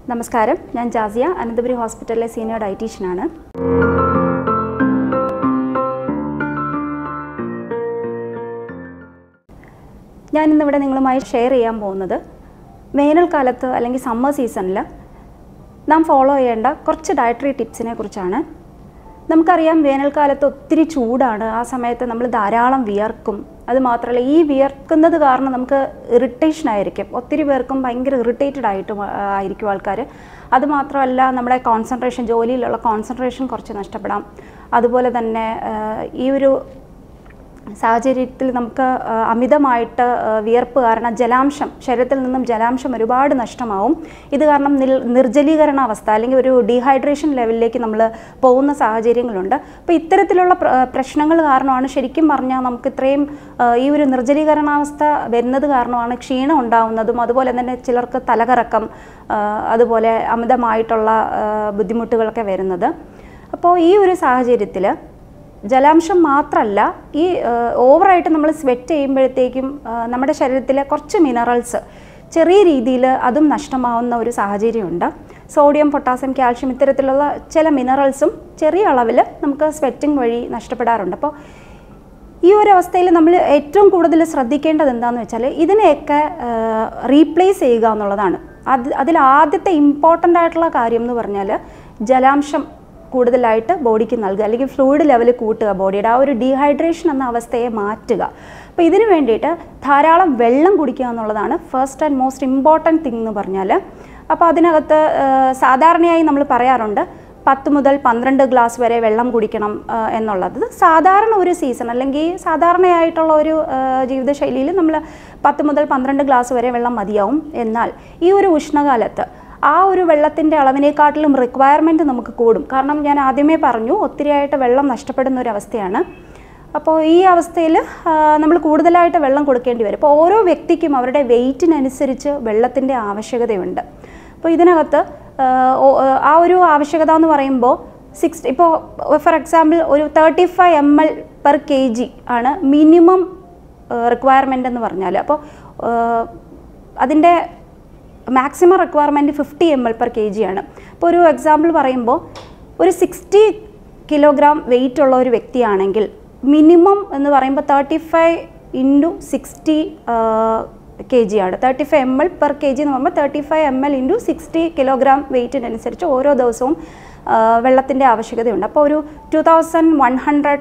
നമസ്കാരം ഞാൻ ജാസിയ അനന്തപുരി ഹോസ്പിറ്റലിലെ സീനിയർ ഡയറ്റീഷ്യനാണ് ഞാൻ ഇന്നിവിടെ നിങ്ങളുമായി ഷെയർ ചെയ്യാൻ പോകുന്നത് വേനൽക്കാലത്ത് അല്ലെങ്കിൽ സമ്മർ സീസണിൽ നാം ഫോളോ ചെയ്യേണ്ട കുറച്ച് ഡയറ്ററി ടിപ്സിനെ കുറിച്ചാണ് നമുക്കറിയാം വേനൽക്കാലത്ത് ഒത്തിരി ചൂടാണ് ആ സമയത്ത് നമ്മൾ ധാരാളം വിയർക്കും അത് മാത്രമല്ല ഈ വിയർക്കുന്നത് കാരണം നമുക്ക് ഇറിറ്റേഷൻ ആയിരിക്കും ഒത്തിരി പേർക്കും ഭയങ്കര ഇറിറ്റേറ്റഡ് ആയിട്ട് ആയിരിക്കും ആൾക്കാർ അത് മാത്രമല്ല നമ്മുടെ കോൺസെൻട്രേഷൻ ജോലിയിലുള്ള കോൺസെൻട്രേഷൻ കുറച്ച് നഷ്ടപ്പെടാം അതുപോലെ തന്നെ ആ, ഈ ഒരു സാഹചര്യത്തിൽ നമുക്ക് ആ, അമിതമായിട്ട് ആ, വിയർപ്പ് കാരണം ജലാംശം ശരീരത്തിൽ നിന്നും ജലാംശം ഒരുപാട് നഷ്ടമാവും ഇത് കാരണം നിൽ നിർജ്ജലീകരണ അവസ്ഥ അല്ലെങ്കിൽ ഒരു ഡീഹൈഡ്രേഷൻ ലെവലിലേക്ക് നമ്മൾ പോകുന്ന സാഹചര്യങ്ങളുണ്ട് അപ്പോൾ ഇത്തരത്തിലുള്ള പ്ര- ആ, പ്രശ്നങ്ങൾ കാരണമാണ് ശരിക്കും പറഞ്ഞാൽ നമുക്ക് ഇത്രയും ആ, ഈ ഒരു നിർജ്ജലീകരണാവസ്ഥ വരുന്നത് കാരണമാണ് ക്ഷീണം ഉണ്ടാവുന്നതും അതുപോലെ തന്നെ ചിലർക്ക് തലകറക്കം ആ, അതുപോലെ അമിതമായിട്ടുള്ള ആ, ബുദ്ധിമുട്ടുകളൊക്കെ വരുന്നത് അപ്പോൾ ഈ ഒരു സാഹചര്യത്തിൽ ജലാംശം മാത്രമല്ല ഈ ഓവറായിട്ട് നമ്മൾ സ്വെറ്റ് ചെയ്യുമ്പോഴത്തേക്കും ആ, നമ്മുടെ ശരീരത്തിലെ കുറച്ച് മിനറൽസ് ചെറിയ രീതിയിൽ അതും നഷ്ടമാവുന്ന ഒരു സാഹചര്യമുണ്ട് സോഡിയം പൊട്ടാസ്യം കാൽഷ്യം ഇത്തരത്തിലുള്ള ചില മിനറൽസും ചെറിയ അളവിൽ നമുക്ക് സ്വെറ്റിംഗ് വഴി നഷ്ടപ്പെടാറുണ്ട് അപ്പോൾ ഈ ഒരു അവസ്ഥയിൽ നമ്മൾ ഏറ്റവും കൂടുതൽ ശ്രദ്ധിക്കേണ്ടത് എന്താണെന്ന് വെച്ചാൽ ഇതിനെയൊക്കെ റീപ്ലേസ് ചെയ്യുക എന്നുള്ളതാണ് അത് അതിൽ ആദ്യത്തെ ഇമ്പോർട്ടൻ്റ് ആയിട്ടുള്ള കാര്യം എന്ന് പറഞ്ഞാൽ ജലാംശം കൂടുതലായിട്ട് ബോഡിക്ക് നൽകുക അല്ലെങ്കിൽ ഫ്ലൂയിഡ് ലെവൽ കൂട്ടുക ബോഡിയുടെ ആ ഒരു ഡീഹൈഡ്രേഷൻ എന്ന അവസ്ഥയെ മാറ്റുക അപ്പോൾ ഇതിന് വേണ്ടിയിട്ട് ധാരാളം വെള്ളം കുടിക്കുക എന്നുള്ളതാണ് first and most important thing എന്ന് പറഞ്ഞാൽ അപ്പോൾ അതിനകത്ത് ആ, സാധാരണയായി നമ്മൾ പറയാറുണ്ട് പത്ത് മുതൽ പന്ത്രണ്ട് ഗ്ലാസ് വരെ വെള്ളം കുടിക്കണം ആ, എന്നുള്ളത് സാധാരണ ഒരു സീസൺ അല്ലെങ്കിൽ സാധാരണയായിട്ടുള്ള ഒരു ആ, ജീവിതശൈലിയിൽ നമ്മൾ പത്ത് മുതൽ പന്ത്രണ്ട് ഗ്ലാസ് വരെ വെള്ളം മതിയാവും എന്നാൽ ഈ ഒരു ഉഷ്ണകാലത്ത് ആ ഒരു വെള്ളത്തിൻ്റെ അളവിനേക്കാട്ടിലും റിക്വയർമെൻറ്റ് നമുക്ക് കൂടും കാരണം ഞാൻ ആദ്യമേ പറഞ്ഞു ഒത്തിരിയായിട്ട് വെള്ളം നഷ്ടപ്പെടുന്ന ഒരു അവസ്ഥയാണ് അപ്പോൾ ഈ അവസ്ഥയിൽ നമ്മൾ കൂടുതലായിട്ട് വെള്ളം കൊടുക്കേണ്ടി വരും അപ്പോൾ ഓരോ വ്യക്തിക്കും അവരുടെ വെയിറ്റിനനുസരിച്ച് വെള്ളത്തിൻ്റെ ആവശ്യകതയുണ്ട് അപ്പോൾ ഇതിനകത്ത് ആ, ഓ- ആ ഒരു ആവശ്യകത എന്ന് പറയുമ്പോൾ സിക്സ് ഇപ്പോൾ ഫോർ എക്സാമ്പിൾ ഒരു thirty five M L per K G ആണ് മിനിമം റിക്വയർമെൻ്റ് എന്ന് പറഞ്ഞാൽ അപ്പോൾ അതിൻ്റെ maximum requirement fifty M L per K G ആണ് ഇപ്പോൾ ഒരു എക്സാമ്പിൾ പറയുമ്പോൾ ഒരു സിക്സ്റ്റി കിലോഗ്രാം വെയിറ്റ് ഉള്ള ഒരു വ്യക്തിയാണെങ്കിൽ മിനിമം എന്ന് പറയുമ്പോൾ thirty five into sixty K G ആണ് thirty five M L per K G എന്ന് പറയുമ്പോൾ thirty five M L into sixty kilogram വെയിറ്റിനനുസരിച്ച് ഓരോ ദിവസവും വെള്ളത്തിൻ്റെ ആവശ്യകതയുണ്ട് അപ്പോൾ ഒരു two thousand one hundred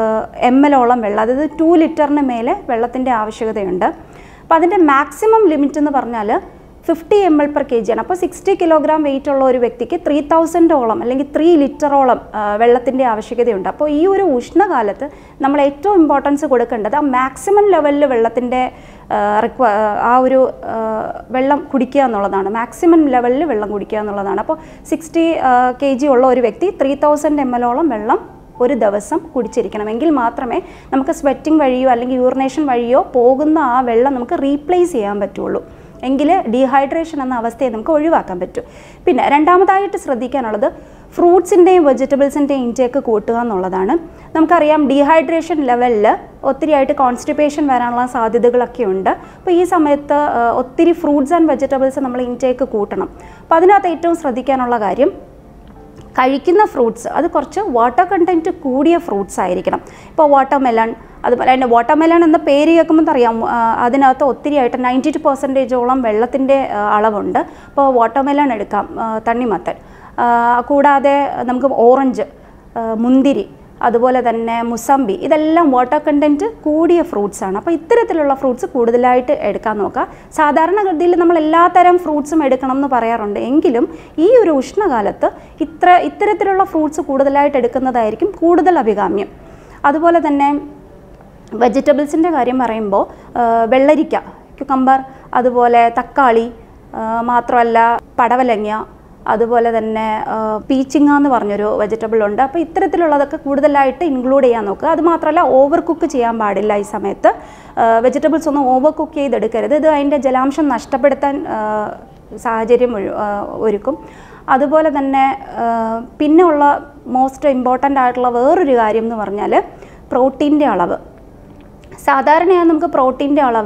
M എല്ലോളം വെള്ളം അതായത് ടു ലിറ്ററിന് മേലെ വെള്ളത്തിൻ്റെ ആവശ്യകതയുണ്ട് അപ്പോൾ അതിൻ്റെ മാക്സിമം ലിമിറ്റ് എന്ന് പറഞ്ഞാൽ fifty M L per K G ആണ് അപ്പോൾ സിക്സ്റ്റി കിലോഗ്രാം വെയിറ്റ് ഉള്ള ഒരു വ്യക്തിക്ക് ത്രീ തൗസൻഡോളം അല്ലെങ്കിൽ ത്രീ ലിറ്ററോളം വെള്ളത്തിൻ്റെ ആവശ്യകതയുണ്ട് അപ്പോൾ ഈ ഒരു ഉഷ്ണകാലത്ത് നമ്മൾ ഏറ്റവും ഇമ്പോർട്ടൻസ് കൊടുക്കേണ്ടത് ആ മാക്സിമം ലെവലിൽ വെള്ളത്തിൻ്റെ റിക്വ ആ ഒരു ആ, വെള്ളം കുടിക്കുക എന്നുള്ളതാണ് മാക്സിമം ലെവലിൽ വെള്ളം കുടിക്കുക എന്നുള്ളതാണ് അപ്പോൾ സിക്സ്റ്റി കെ ജി ഉള്ള ഒരു വ്യക്തി ത്രീ തൗസൻഡ് എം എല്ലോളം വെള്ളം ഒരു ദിവസം കുടിച്ചിരിക്കണം എങ്കിൽ മാത്രമേ നമുക്ക് സ്വെറ്റിംഗ് വഴിയോ അല്ലെങ്കിൽ യൂറിനേഷൻ വഴിയോ പോകുന്ന ആ വെള്ളം നമുക്ക് റീപ്ലേസ് ചെയ്യാൻ പറ്റുള്ളൂ എങ്കിൽ ഡീഹൈഡ്രേഷൻ എന്ന അവസ്ഥയെ നമുക്ക് ഒഴിവാക്കാൻ പറ്റും പിന്നെ രണ്ടാമതായിട്ട് ശ്രദ്ധിക്കാനുള്ളത് ഫ്രൂട്ട്സിൻ്റെയും വെജിറ്റബിൾസിൻ്റെയും ഇൻടേക്ക് കൂട്ടുക എന്നുള്ളതാണ് നമുക്കറിയാം ഡീഹൈഡ്രേഷൻ ലെവലിൽ ഒത്തിരിയായിട്ട് കോൺസ്റ്റിപ്പേഷൻ വരാനുള്ള സാധ്യതകളൊക്കെ ഉണ്ട് അപ്പോൾ ഈ സമയത്ത് ആ, ഒത്തിരി ഫ്രൂട്ട്സ് ആൻഡ് വെജിറ്റബിൾസ് നമ്മൾ ഇൻടേക്ക് കൂട്ടണം അപ്പോൾ അതിനകത്ത് ഏറ്റവും ശ്രദ്ധിക്കാനുള്ള കാര്യം കഴിക്കുന്ന ഫ്രൂട്ട്സ് അത് കുറച്ച് വാട്ടർ കണ്ടൻറ്റ് കൂടിയ ഫ്രൂട്ട്സ് ആയിരിക്കണം ഇപ്പോൾ വാട്ടർ മെലൺ അതുപോലെ തന്നെ വാട്ടർ മെലൺ എന്ന പേര് കേൾക്കുമ്പോൾ അറിയാം ആ, അതിനകത്ത് ഒത്തിരിയായിട്ട് നയൻറ്റി ടു പെർസെൻറ്റേജോളം വെള്ളത്തിൻ്റെ ആ, അളവുണ്ട് അപ്പോൾ വാട്ടർ മെലൺ എടുക്കാം ആ, തണ്ണിമത്തൻ ആ, കൂടാതെ നമുക്ക് ഓറഞ്ച് ആ, മുന്തിരി അതുപോലെ തന്നെ മുസമ്പി ഇതെല്ലാം വാട്ടർ കണ്ടൻറ്റ് കൂടിയ ഫ്രൂട്ട്സ് ആണ് അപ്പോൾ ഇത്തരത്തിലുള്ള ഫ്രൂട്ട്സ് കൂടുതലായിട്ട് എടുക്കാൻ നോക്കുക സാധാരണഗതിയിൽ നമ്മൾ എല്ലാ തരം ഫ്രൂട്ട്സും എടുക്കണം എന്ന് പറയാറുണ്ട് എങ്കിലും ഈ ഒരു ഉഷ്ണകാലത്ത് ഇത്ര ഇത്തരത്തിലുള്ള ഫ്രൂട്ട്സ് കൂടുതലായിട്ട് എടുക്കുന്നതായിരിക്കും കൂടുതൽ അഭികാമ്യം അതുപോലെ തന്നെ വെജിറ്റബിൾസിൻ്റെ കാര്യം പറയുമ്പോൾ ആ, വെള്ളരിക്ക ക്യുക്കമ്പർ അതുപോലെ തക്കാളി ആ, മാത്രമല്ല പടവലങ്ങ അതുപോലെ തന്നെ ആ, പീച്ചിങ്ങ എന്ന് പറഞ്ഞൊരു വെജിറ്റബിൾ ഉണ്ട് അപ്പോൾ ഇത്തരത്തിലുള്ളതൊക്കെ കൂടുതലായിട്ട് ഇൻക്ലൂഡ് ചെയ്യാൻ നോക്കുക അത് മാത്രമല്ല ഓവർ കുക്ക് ചെയ്യാൻ പാടില്ല ഈ സമയത്ത് വെജിറ്റബിൾസ് ഒന്നും ഓവർ കുക്ക് ചെയ്തെടുക്കരുത് ഇത് അതിൻ്റെ ജലാംശം നഷ്ടപ്പെടുത്താൻ ആ, സാഹചര്യം ഒരു- ആ, ഒരുക്കും അതുപോലെ തന്നെ ആ, പിന്നെ ഉള്ള മോസ്റ്റ് ഇമ്പോർട്ടൻ്റ് ആയിട്ടുള്ള വേറൊരു കാര്യം എന്ന് പറഞ്ഞാൽ പ്രോട്ടീൻ്റെ അളവ് സാധാരണയായി നമുക്ക് പ്രോട്ടീൻ്റെ അളവ്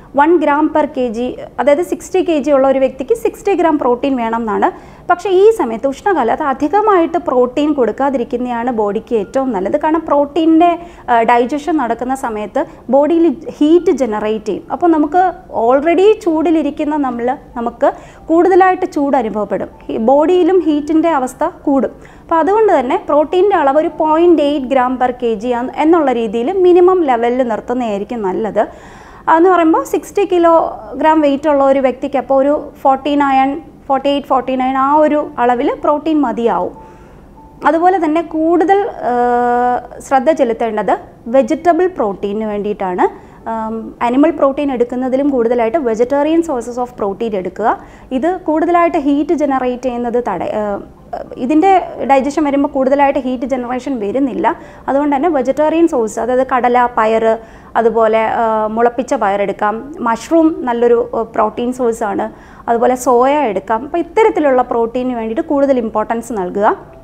one gram per K G അതായത് സിക്സ്റ്റി കെ ജി ഉള്ള ഒരു വ്യക്തിക്ക് സിക്സ്റ്റി ഗ്രാം പ്രോട്ടീൻ വേണം എന്നാണ് പക്ഷേ ഈ സമയത്ത് ഉഷ്ണകാലത്ത് അധികമായിട്ട് പ്രോട്ടീൻ കൊടുക്കാതിരിക്കുന്നതാണ് ബോഡിക്ക് ഏറ്റവും നല്ലത് കാരണം പ്രോട്ടീൻ്റെ ഡൈജഷൻ നടക്കുന്ന സമയത്ത് ബോഡിയിൽ ഹീറ്റ് ജനറേറ്റ് ചെയ്യും അപ്പോൾ നമുക്ക് ഓൾറെഡി ചൂടിലിരിക്കുന്ന നമ്മൾ നമുക്ക് കൂടുതലായിട്ട് ചൂട് അനുഭവപ്പെടും ബോഡിയിലും ഹീറ്റിൻ്റെ അവസ്ഥ കൂടും അപ്പോൾ അതുകൊണ്ട് തന്നെ പ്രോട്ടീൻ്റെ അളവ് ഒരു point eight gram per K G എന്നുള്ള രീതിയിൽ മിനിമം ലെവലിൽ നിർത്തുന്നതായിരിക്കും നല്ലത് എന്ന് പറയുമ്പോൾ സിക്സ്റ്റി കിലോഗ്രാം വെയിറ്റ് ഉള്ള ഒരു വ്യക്തിക്ക് അപ്പോൾ ഒരു forty nine forty eight forty nine ആ ഒരു അളവിൽ പ്രോട്ടീൻ മതിയാവും അതുപോലെ തന്നെ കൂടുതൽ ആ, ശ്രദ്ധ ചെലുത്തേണ്ടത് വെജിറ്റബിൾ പ്രോട്ടീന് വേണ്ടിയിട്ടാണ് അനിമൽ പ്രോട്ടീൻ എടുക്കുന്നതിലും കൂടുതലായിട്ട് വെജിറ്റേറിയൻ സോഴ്സസ് ഓഫ് പ്രോട്ടീൻ എടുക്കുക ഇത് കൂടുതലായിട്ട് ഹീറ്റ് ജനറേറ്റ് ചെയ്യുന്നത് തട ആ, ഇതിൻ്റെ ഡൈജഷൻ വരുമ്പോൾ കൂടുതലായിട്ട് ഹീറ്റ് ജനറേഷൻ വരുന്നില്ല അതുകൊണ്ട് തന്നെ വെജിറ്റേറിയൻ സോഴ്സ് അതായത് കടല പയർ അതുപോലെ ആ, മുളപ്പിച്ച പയറെടുക്കാം മഷ്റൂം നല്ലൊരു പ്രോട്ടീൻ സോഴ്സാണ് അതുപോലെ സോയ എടുക്കാം അപ്പോൾ ഇത്തരത്തിലുള്ള പ്രോട്ടീന് വേണ്ടിയിട്ട് കൂടുതൽ ഇമ്പോർട്ടൻസ് നൽകുക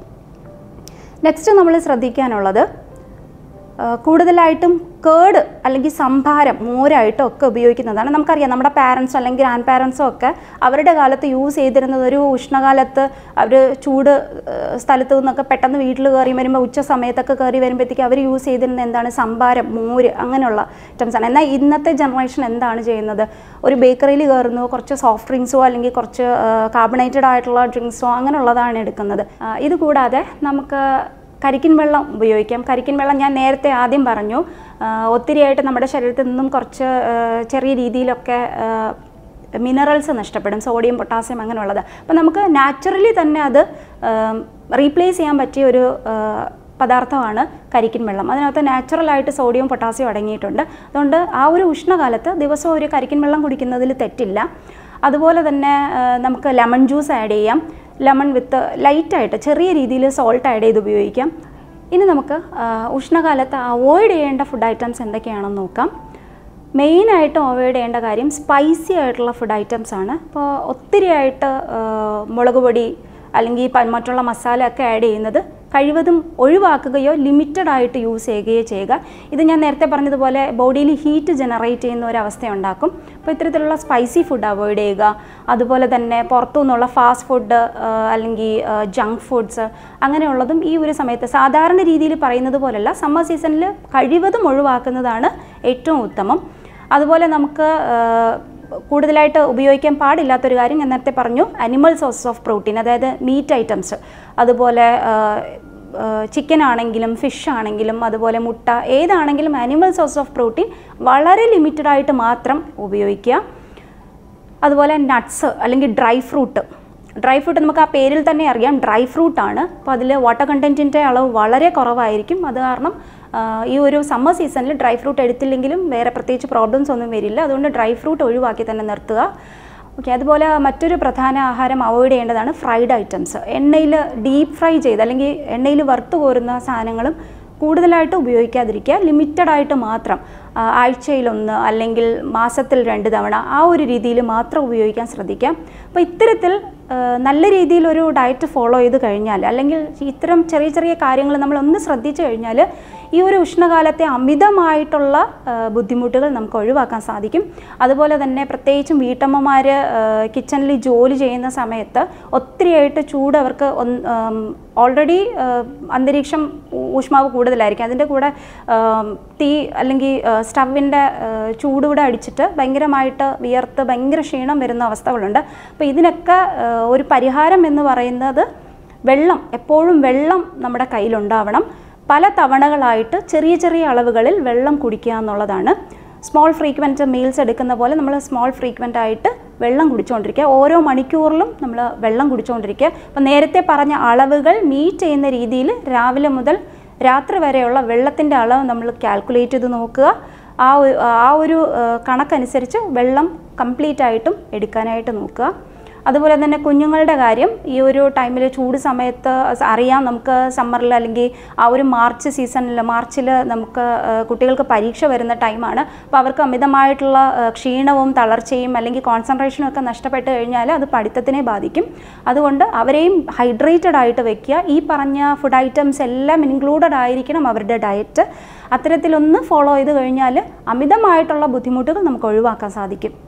നെക്സ്റ്റ് നമ്മൾ ശ്രദ്ധിക്കാനുള്ളത് ആ, കൂടുതലായിട്ടും കേട് അല്ലെങ്കിൽ സംഭാരം മോരായിട്ടും ഒക്കെ ഉപയോഗിക്കുന്നതാണ് നമുക്കറിയാം നമ്മുടെ പാരൻസോ അല്ലെങ്കിൽ ഗ്രാൻഡ് പാരൻസോ ഒക്കെ അവരുടെ കാലത്ത് യൂസ് ചെയ്തിരുന്നത് ഒരു ഉഷ്ണകാലത്ത് അവർ ചൂട് ആ, സ്ഥലത്ത് നിന്നൊക്കെ പെട്ടെന്ന് വീട്ടിൽ കയറി വരുമ്പോൾ ഉച്ച സമയത്തൊക്കെ കയറി വരുമ്പോഴത്തേക്ക് അവർ യൂസ് ചെയ്തിരുന്നത് എന്താണ് സംഭാരം മോര് അങ്ങനെയുള്ള ഐറ്റംസ് ആണ് എന്നാൽ ഇന്നത്തെ ജനറേഷൻ എന്താണ് ചെയ്യുന്നത് ഒരു ബേക്കറിയിൽ കയറുന്നു കുറച്ച് സോഫ്റ്റ് ഡ്രിങ്ക്സോ അല്ലെങ്കിൽ കുറച്ച് കാർബണേറ്റഡ് ആയിട്ടുള്ള ഡ്രിങ്ക്സോ അങ്ങനെയുള്ളതാണ് എടുക്കുന്നത് ആ, ഇത് കൂടാതെ നമുക്ക് കരിക്കിൻ വെള്ളം ഉപയോഗിക്കാം കരിക്കിൻ വെള്ളം ഞാൻ നേരത്തെ ആദ്യം പറഞ്ഞു ആ, ഒത്തിരിയായിട്ട് നമ്മുടെ ശരീരത്തിൽ നിന്നും കുറച്ച് ആ, ചെറിയ രീതിയിലൊക്കെ മിനറൽസ് നഷ്ടപ്പെടും സോഡിയം പൊട്ടാസ്യം അങ്ങനെയുള്ളത് അപ്പോൾ നമുക്ക് നാച്ചുറലി തന്നെ അത് റീപ്ലേസ് ചെയ്യാൻ പറ്റിയ ഒരു ആ, പദാർത്ഥമാണ് കരിക്കിൻ വെള്ളം അതിനകത്ത് നാച്ചുറലായിട്ട് സോഡിയം പൊട്ടാസ്യം അടങ്ങിയിട്ടുണ്ട് അതുകൊണ്ട് ആ ഒരു ഉഷ്ണകാലത്ത് ദിവസവും ഒരു കരിക്കിൻ വെള്ളം കുടിക്കുന്നതിൽ തെറ്റില്ല അതുപോലെ തന്നെ ആ, നമുക്ക് ലെമൺ ജ്യൂസ് ആഡ് ചെയ്യാം ലെമൺ വിത്ത് ലൈറ്റായിട്ട് ചെറിയ രീതിയിൽ സോൾട്ട് ആഡ് ചെയ്ത് ഉപയോഗിക്കാം ഇനി നമുക്ക് ആ, ഉഷ്ണകാലത്ത് അവോയ്ഡ് ചെയ്യേണ്ട ഫുഡ് ഐറ്റംസ് എന്തൊക്കെയാണെന്ന് നോക്കാം മെയിനായിട്ട് അവോയ്ഡ് ചെയ്യേണ്ട കാര്യം സ്പൈസി ആയിട്ടുള്ള ഫുഡ് ഐറ്റംസ് ആണ് ഇപ്പോൾ ഒത്തിരിയായിട്ട് ആ, മുളക് പൊടി അല്ലെങ്കിൽ പ- മറ്റുള്ള മസാല ഒക്കെ ആഡ് ചെയ്യുന്നത് കഴിവതും ഒഴിവാക്കുകയോ ലിമിറ്റഡ് ആയിട്ട് യൂസ് ചെയ്യുകയോ ചെയ്യുക ഇത് ഞാൻ നേരത്തെ പറഞ്ഞതുപോലെ ബോഡിയിൽ ഹീറ്റ് ജനറേറ്റ് ചെയ്യുന്ന ഒരു അവസ്ഥ ഉണ്ടാക്കും അപ്പോൾ ഇത്തരത്തിലുള്ള സ്പൈസി ഫുഡ് അവോയ്ഡ് ചെയ്യുക അതുപോലെ തന്നെ പുറത്തു നിന്നുള്ള ഫാസ്റ്റ് ഫുഡ് അല്ലെങ്കിൽ ജങ്ക് ഫുഡ്സ് അങ്ങനെയുള്ളതും ഈ ഒരു സമയത്ത് സാധാരണ രീതിയിൽ പറയുന്നത് പോലല്ല സമ്മർ സീസണിൽ കഴിവതും ഒഴിവാക്കുന്നതാണ് ഏറ്റവും ഉത്തമം അതുപോലെ നമുക്ക് ആ, കൂടുതലായിട്ട് ഉപയോഗിക്കാൻ പാടില്ലാത്തൊരു കാര്യം ഞാൻ നേരത്തെ പറഞ്ഞു അനിമൽ സോഴ്സസ് ഓഫ് പ്രോട്ടീൻ അതായത് മീറ്റ് ഐറ്റംസ് അതുപോലെ ചിക്കൻ ആണെങ്കിലും ഫിഷ് ആണെങ്കിലും അതുപോലെ മുട്ട ഏതാണെങ്കിലും അനിമൽ സോഴ്സ് ഓഫ് പ്രോട്ടീൻ വളരെ ലിമിറ്റഡ് ആയിട്ട് മാത്രം ഉപയോഗിക്കുക അതുപോലെ നട്ട്സ് അല്ലെങ്കിൽ ഡ്രൈ ഫ്രൂട്ട് ഡ്രൈ ഫ്രൂട്ട് നമുക്ക് ആ പേരിൽ തന്നെ അറിയാം ഡ്രൈ ഫ്രൂട്ട് ആണ് അപ്പോൾ അതിൽ വാട്ടർ കണ്ടൻറ്റിൻ്റെ അളവ് വളരെ കുറവായിരിക്കും അത് കാരണം ആ, ഈ ഒരു സമ്മർ സീസണിൽ ഡ്രൈ ഫ്രൂട്ട് എടുത്തില്ലെങ്കിലും വേറെ പ്രത്യേകിച്ച് പ്രോബ്ലംസ് ഒന്നും വരില്ല അതുകൊണ്ട് ഡ്രൈ ഫ്രൂട്ട് ഒഴിവാക്കി തന്നെ നിർത്തുക ഓക്കെ അതുപോലെ മറ്റൊരു പ്രധാന ആഹാരം അവോയ്ഡ് ചെയ്യേണ്ടതാണ് ഫ്രൈഡ് ഐറ്റംസ് എണ്ണയിൽ ഡീപ്പ് ഫ്രൈ ചെയ്ത് അല്ലെങ്കിൽ എണ്ണയിൽ വറുത്ത് കോരുന്ന സാധനങ്ങളും കൂടുതലായിട്ട് ഉപയോഗിക്കാതിരിക്കുക ലിമിറ്റഡ് ആയിട്ട് മാത്രം ആ, ആഴ്ചയിലൊന്ന് അല്ലെങ്കിൽ മാസത്തിൽ രണ്ട് തവണ ആ ഒരു രീതിയിൽ മാത്രം ഉപയോഗിക്കാൻ ശ്രദ്ധിക്കാം അപ്പോൾ ഇത്തരത്തിൽ ആ, നല്ല രീതിയിലൊരു ഡയറ്റ് ഫോളോ ചെയ്ത് കഴിഞ്ഞാൽ അല്ലെങ്കിൽ ഇത്തരം ചെറിയ ചെറിയ കാര്യങ്ങൾ നമ്മൾ ഒന്ന് ശ്രദ്ധിച്ചു കഴിഞ്ഞാൽ ഈ ഒരു ഉഷ്ണകാലത്തെ അമിതമായിട്ടുള്ള ആ, ബുദ്ധിമുട്ടുകൾ നമുക്ക് ഒഴിവാക്കാൻ സാധിക്കും അതുപോലെ തന്നെ പ്രത്യേകിച്ചും വീട്ടമ്മമാർ കിച്ചണിൽ ജോലി ചെയ്യുന്ന സമയത്ത് ഒത്തിരിയായിട്ട് ചൂട് അവർക്ക് ഓൾറെഡി അന്തരീക്ഷം ഊ- ഊഷ്മാവ് കൂടുതലായിരിക്കും അതിൻ്റെ കൂടെ ആം, തീ അല്ലെങ്കിൽ സ്റ്റവിൻ്റെ ചൂടുകൂടെ അടിച്ചിട്ട് ഭയങ്കരമായിട്ട് വിയർത്ത് ഭയങ്കര ക്ഷീണം വരുന്ന അവസ്ഥകളുണ്ട് അപ്പോൾ ഇതിനൊക്കെ ആ, ഒരു പരിഹാരം എന്ന് പറയുന്നത് വെള്ളം എപ്പോഴും വെള്ളം നമ്മുടെ കയ്യിലുണ്ടാവണം പല തവണകളായിട്ട് ചെറിയ ചെറിയ അളവുകളിൽ വെള്ളം കുടിക്കുക എന്നുള്ളതാണ് സ്മോൾ ഫ്രീക്വൻറ്റ് മീൽസ് എടുക്കുന്ന പോലെ നമ്മൾ സ്മോൾ ഫ്രീക്വൻ്റ് ആയിട്ട് വെള്ളം കുടിച്ചുകൊണ്ടിരിക്കുക ഓരോ മണിക്കൂറിലും നമ്മൾ വെള്ളം കുടിച്ചുകൊണ്ടിരിക്കുക അപ്പോൾ നേരത്തെ പറഞ്ഞ അളവുകൾ മീറ്റ് ചെയ്യുന്ന രീതിയിൽ രാവിലെ മുതൽ രാത്രി വരെയുള്ള വെള്ളത്തിൻ്റെ അളവ് നമ്മൾ കാൽക്കുലേറ്റ് ചെയ്ത് നോക്കുക ആ ഒരു ആ ഒരു ആ, കണക്കനുസരിച്ച് വെള്ളം കംപ്ലീറ്റ് ആയിട്ടും എടുക്കാനായിട്ട് നോക്കുക അതുപോലെ തന്നെ കുഞ്ഞുങ്ങളുടെ കാര്യം ഈ ഒരു ടൈമിൽ ചൂട് സമയത്ത് അറിയാം നമുക്ക് സമ്മറിൽ അല്ലെങ്കിൽ ആ ഒരു മാർച്ച് സീസണിൽ മാർച്ചിൽ നമുക്ക് ആ, കുട്ടികൾക്ക് പരീക്ഷ വരുന്ന ടൈമാണ് അപ്പോൾ അവർക്ക് അമിതമായിട്ടുള്ള ആ, ക്ഷീണവും തളർച്ചയും അല്ലെങ്കിൽ കോൺസെൻട്രേഷനും ഒക്കെ നഷ്ടപ്പെട്ട് കഴിഞ്ഞാൽ അത് പഠിത്തത്തിനെ ബാധിക്കും അതുകൊണ്ട് അവരെയും ഹൈഡ്രേറ്റഡ് ആയിട്ട് വെക്കുക ഈ പറഞ്ഞ ഫുഡ് ഐറ്റംസ് എല്ലാം ഇൻക്ലൂഡഡ് ആയിരിക്കണം അവരുടെ ഡയറ്റ് അത്തരത്തിലൊന്ന് ഫോളോ ചെയ്ത് കഴിഞ്ഞാൽ അമിതമായിട്ടുള്ള ബുദ്ധിമുട്ടുകൾ നമുക്ക് ഒഴിവാക്കാൻ സാധിക്കും